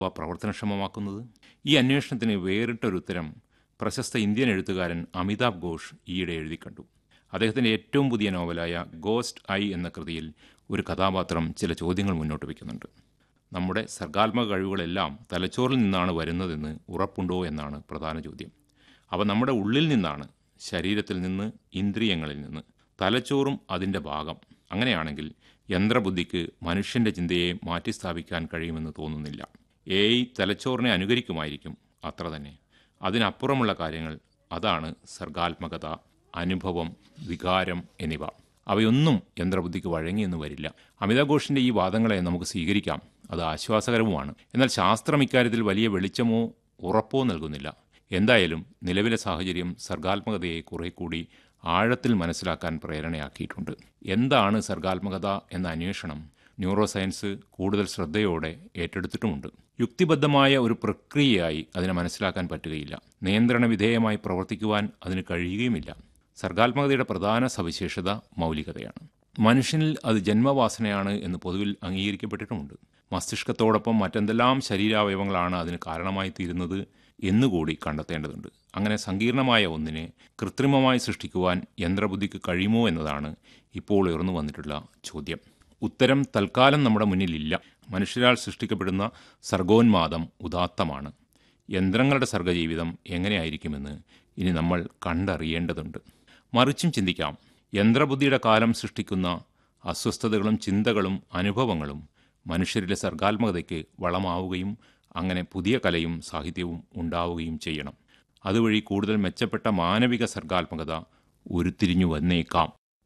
അവ പ്രവർത്തനക്ഷമമാക്കുന്നത് ഈ അന്വേഷണത്തിന് വേറിട്ടൊരു ഉത്തരം പ്രശസ്ത ഇന്ത്യൻ എഴുത്തുകാരൻ അമിതാഭ് ഘോഷ് ഈയിടെ എഴുതി കണ്ടു അദ്ദേഹത്തിൻ്റെ ഏറ്റവും പുതിയ നോവലായ ഗോസ്റ്റ് ഐ എന്ന കൃതിയിൽ ഒരു കഥാപാത്രം ചില ചോദ്യങ്ങൾ മുന്നോട്ട് വയ്ക്കുന്നുണ്ട് നമ്മുടെ സർഗാത്മക കഴിവുകളെല്ലാം തലച്ചോറിൽ നിന്നാണ് വരുന്നതെന്ന് ഉറപ്പുണ്ടോ എന്നാണ് പ്രധാന ചോദ്യം അവ നമ്മുടെ ഉള്ളിൽ നിന്നാണ് ശരീരത്തിൽ നിന്ന് ഇന്ദ്രിയങ്ങളിൽ നിന്ന് തലച്ചോറും അതിൻ്റെ ഭാഗം അങ്ങനെയാണെങ്കിൽ യന്ത്രബുദ്ധിക്ക് മനുഷ്യൻ്റെ ചിന്തയെ മാറ്റിസ്ഥാപിക്കാൻ കഴിയുമെന്ന് തോന്നുന്നില്ല എ ഐ തലച്ചോറിനെ അനുകരിക്കുമായിരിക്കും അത്ര തന്നെ അതിനപ്പുറമുള്ള കാര്യങ്ങൾ അതാണ് സർഗാത്മകത അനുഭവം വികാരം എന്നിവ അവയൊന്നും യന്ത്രബുദ്ധിക്ക് വഴങ്ങിയെന്ന് വരില്ല അമിതാഭ് ഘോഷിൻ്റെ ഈ വാദങ്ങളെ നമുക്ക് സ്വീകരിക്കാം അത് ആശ്വാസകരവുമാണ് എന്നാൽ ശാസ്ത്രം ഇക്കാര്യത്തിൽ വലിയ വെളിച്ചമോ ഉറപ്പോ നൽകുന്നില്ല എന്തായാലും നിലവിലെ സാഹചര്യം സർഗാത്മകതയെ കുറെ കൂടി ആഴത്തിൽ മനസ്സിലാക്കാൻ പ്രേരണയാക്കിയിട്ടുണ്ട് എന്താണ് സർഗാത്മകത എന്ന അന്വേഷണം ന്യൂറോ സയൻസ് കൂടുതൽ ശ്രദ്ധയോടെ ഏറ്റെടുത്തിട്ടുമുണ്ട് യുക്തിബദ്ധമായ ഒരു പ്രക്രിയയായി അതിനെ മനസ്സിലാക്കാൻ പറ്റുകയില്ല നിയന്ത്രണ വിധേയമായി പ്രവർത്തിക്കുവാൻ അതിന് കഴിയുകയുമില്ല സർഗാത്മകതയുടെ പ്രധാന സവിശേഷത മൗലികതയാണ് മനുഷ്യനിൽ അത് ജന്മവാസനയാണ് എന്ന് പൊതുവിൽ അംഗീകരിക്കപ്പെട്ടിട്ടുമുണ്ട് മസ്തിഷ്കത്തോടൊപ്പം മറ്റെന്തെല്ലാം ശരീരാവയവങ്ങളാണ് അതിന് കാരണമായി തീരുന്നത് എന്നുകൂടി കണ്ടെത്തേണ്ടതുണ്ട് അങ്ങനെ സങ്കീർണമായ ഒന്നിനെ കൃത്രിമമായി സൃഷ്ടിക്കുവാൻ യന്ത്രബുദ്ധിക്ക് കഴിയുമോ എന്നതാണ് ഇപ്പോൾ ഉയർന്നു വന്നിട്ടുള്ള ചോദ്യം ഉത്തരം തൽക്കാലം നമ്മുടെ മുന്നിലില്ല മനുഷ്യരാൽ സൃഷ്ടിക്കപ്പെടുന്ന സർഗോന്മാദം ഉദാത്തമാണ് യന്ത്രങ്ങളുടെ സർഗജീവിതം എങ്ങനെയായിരിക്കുമെന്ന് ഇനി നമ്മൾ കണ്ടറിയേണ്ടതുണ്ട് മറിച്ചും ചിന്തിക്കാം യന്ത്രബുദ്ധിയുടെ കാലം സൃഷ്ടിക്കുന്ന അസ്വസ്ഥതകളും ചിന്തകളും അനുഭവങ്ങളും മനുഷ്യരിലെ സർഗാത്മകതയ്ക്ക് വളമാവുകയും അങ്ങനെ പുതിയ കലയും സാഹിത്യവും ഉണ്ടാവുകയും ചെയ്യണം അതുവഴി കൂടുതൽ മെച്ചപ്പെട്ട മാനവിക സർഗാത്മകത ഉരുത്തിരിഞ്ഞു വന്നേക്കാം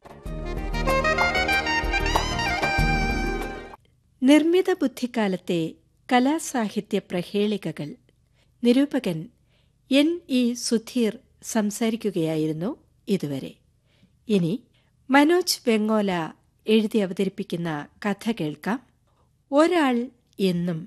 നിർമ്മിത ബുദ്ധിക്കാലത്തെ കലാസാഹിത്യ പ്രഹേളികകൾ നിരൂപകൻ എൻ ഇ സുധീർ സംസാരിക്കുകയായിരുന്നു ഇതുവരെ ഇനി മനോജ് വെങ്ങോല എഴുതി അവതരിപ്പിക്കുന്ന കഥ കേൾക്കാം ഒരാൾ എന്നും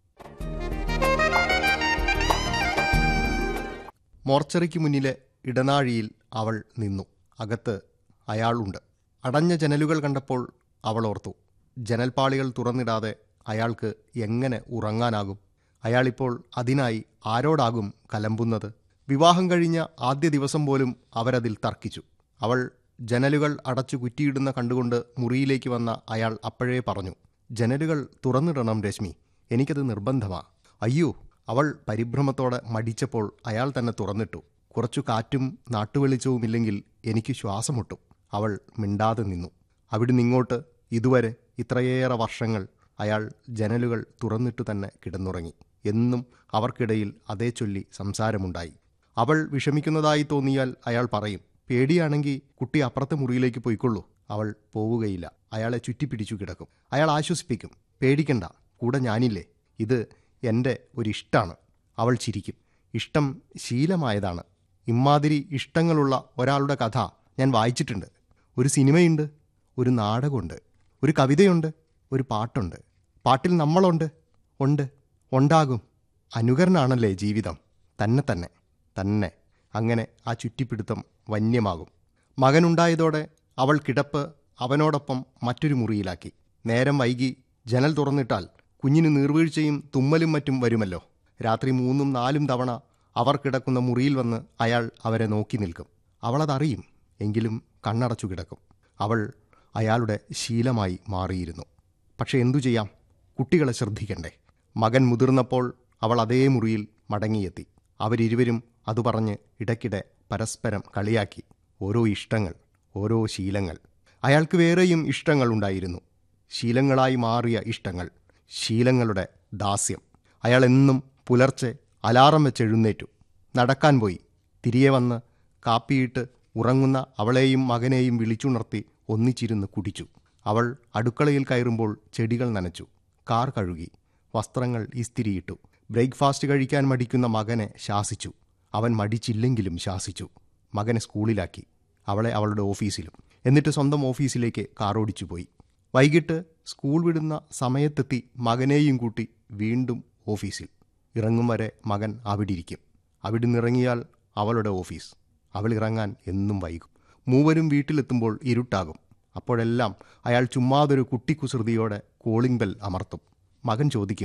മോർച്ചറിക്ക് മുന്നിലെ ഇടനാഴിയിൽ അവൾ നിന്നു അകത്ത് അയാളുണ്ട് അടഞ്ഞ ജനലുകൾ കണ്ടപ്പോൾ അവൾ ഓർത്തു ജനൽപ്പാളികൾ തുറന്നിടാതെ അയാൾക്ക് എങ്ങനെ ഉറങ്ങാനാകും അയാളിപ്പോൾ അതിനായി ആരോടാകും കലമ്പുന്നത് വിവാഹം കഴിഞ്ഞ ആദ്യ ദിവസം പോലും അവരതിൽ തർക്കിച്ചു അവൾ ജനലുകൾ അടച്ചു കുറ്റിയിടുന്ന കണ്ടുകൊണ്ട് മുറിയിലേക്ക് വന്ന അയാൾ അപ്പോഴേ പറഞ്ഞു ജനലുകൾ തുറന്നിടണം രശ്മി എനിക്കത് നിർബന്ധമാ അയ്യോ അവൾ പരിഭ്രമത്തോടെ മടിച്ചപ്പോൾ അയാൾ തന്നെ തുറന്നിട്ടു കുറച്ചു കാറ്റും നാട്ടുവെളിച്ചവുമില്ലെങ്കിൽ എനിക്ക് ശ്വാസം മുട്ടും അവൾ മിണ്ടാതെ നിന്നു അവിടുന്ന് ഇങ്ങോട്ട് ഇതുവരെ ഇത്രയേറെ വർഷങ്ങൾ അയാൾ ജനലുകൾ തുറന്നിട്ടു തന്നെ കിടന്നുറങ്ങി എന്നും അവർക്കിടയിൽ അതേ ചൊല്ലി സംസാരമുണ്ടായി അവൾ വിഷമിക്കുന്നതായി തോന്നിയാൽ അയാൾ പറയും പേടിയാണെങ്കിൽ കുട്ടി അപ്പുറത്തെ മുറിയിലേക്ക് പോയിക്കൊള്ളൂ അവൾ പോവുകയില്ല അയാളെ ചുറ്റിപ്പിടിച്ചു കിടക്കും അയാൾ ആശ്വസിപ്പിക്കും പേടിക്കണ്ട കൂടെ ഞാനില്ലേ ഇത് എൻ്റെ ഒരിഷ്ടാണ് അവൾ ചിരിക്കും ഇഷ്ടം ശീലമായതാണ് ഇമ്മാതിരി ഇഷ്ടങ്ങളുള്ള ഒരാളുടെ കഥ ഞാൻ വായിച്ചിട്ടുണ്ട് ഒരു സിനിമയുണ്ട് ഒരു നാടകമുണ്ട് ഒരു കവിതയുണ്ട് ഒരു പാട്ടുണ്ട് പാട്ടിൽ നമ്മളുണ്ട് ഉണ്ട് ഉണ്ടാകും അനുകരണാണല്ലേ ജീവിതം തന്നെ തന്നെ തന്നെ അങ്ങനെ ആ ചുറ്റിപ്പിടുത്തം വന്യമാകും മകനുണ്ടായതോടെ അവൾ കിടപ്പ് അവനോടൊപ്പം മറ്റൊരു മുറിയിലാക്കി നേരം വൈകി ജനൽ തുറന്നിട്ടാൽ കുഞ്ഞിന് നീർവീഴ്ചയും തുമ്മലും മറ്റും വരുമല്ലോ രാത്രി മൂന്നും നാലും തവണ അവർ കിടക്കുന്ന മുറിയിൽ വന്ന് അയാൾ അവരെ നോക്കി നിൽക്കും അവളതറിയും എങ്കിലും കണ്ണടച്ചു കിടക്കും അവൾ അയാളുടെ ശീലമായി മാറിയിരുന്നു പക്ഷെ എന്തു ചെയ്യാം കുട്ടികളെ ശ്രദ്ധിക്കണ്ടേ മകൻ മുതിർന്നപ്പോൾ അവൾ അതേ മുറിയിൽ മടങ്ങിയെത്തി അവരിരുവരും അതു പറഞ്ഞ് ഇടയ്ക്കിടെ പരസ്പരം കളിയാക്കി ഓരോ ഇഷ്ടങ്ങൾ ഓരോ ശീലങ്ങൾ അയാൾക്ക് വേറെയും ഇഷ്ടങ്ങൾ ഉണ്ടായിരുന്നു ശീലങ്ങളായി മാറിയ ഇഷ്ടങ്ങൾ ശീലങ്ങളുടെ ദാസ്യം അയാൾ എന്നും പുലർച്ചെ അലാറം വെച്ച് എഴുന്നേറ്റു നടക്കാൻ പോയി തിരികെ വന്ന് കാപ്പിയിട്ട് ഉറങ്ങുന്ന അവളെയും മകനെയും വിളിച്ചുണർത്തി ഒന്നിച്ചിരുന്ന് കുടിച്ചു അവൾ അടുക്കളയിൽ കയറുമ്പോൾ ചെടികൾ നനച്ചു കാർ കഴുകി വസ്ത്രങ്ങൾ ഇസ്തിരിയിട്ടു ബ്രേക്ക്ഫാസ്റ്റ് കഴിക്കാൻ മടിക്കുന്ന മകനെ ശാസിച്ചു അവൻ മടിച്ചില്ലെങ്കിലും ശാസിച്ചു മകനെ സ്കൂളിലാക്കി അവളെ അവളുടെ ഓഫീസിലും എന്നിട്ട് സ്വന്തം ഓഫീസിലേക്ക് കാറോടിച്ചു പോയി വൈകിട്ട് സ്കൂൾ വിടുന്ന സമയത്തെത്തി മകനെയും കൂട്ടി വീണ്ടും ഓഫീസിൽ ഇറങ്ങും വരെ മകൻ അവിടിരിക്കും അവിടുന്ന് ഇറങ്ങിയാൽ അവളുടെ ഓഫീസ് അവൾ ഇറങ്ങാൻ എന്നും വൈകും മൂവരും വീട്ടിലെത്തുമ്പോൾ ഇരുട്ടാകും അപ്പോഴെല്ലാം അയാൾ ചുമ്മാതൊരു കുട്ടിക്കുസൃതിയോടെ കോളിംഗ് ബെൽ അമർത്തും മകൻ ചോദിക്കും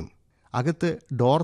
അകത്ത് ഡോർ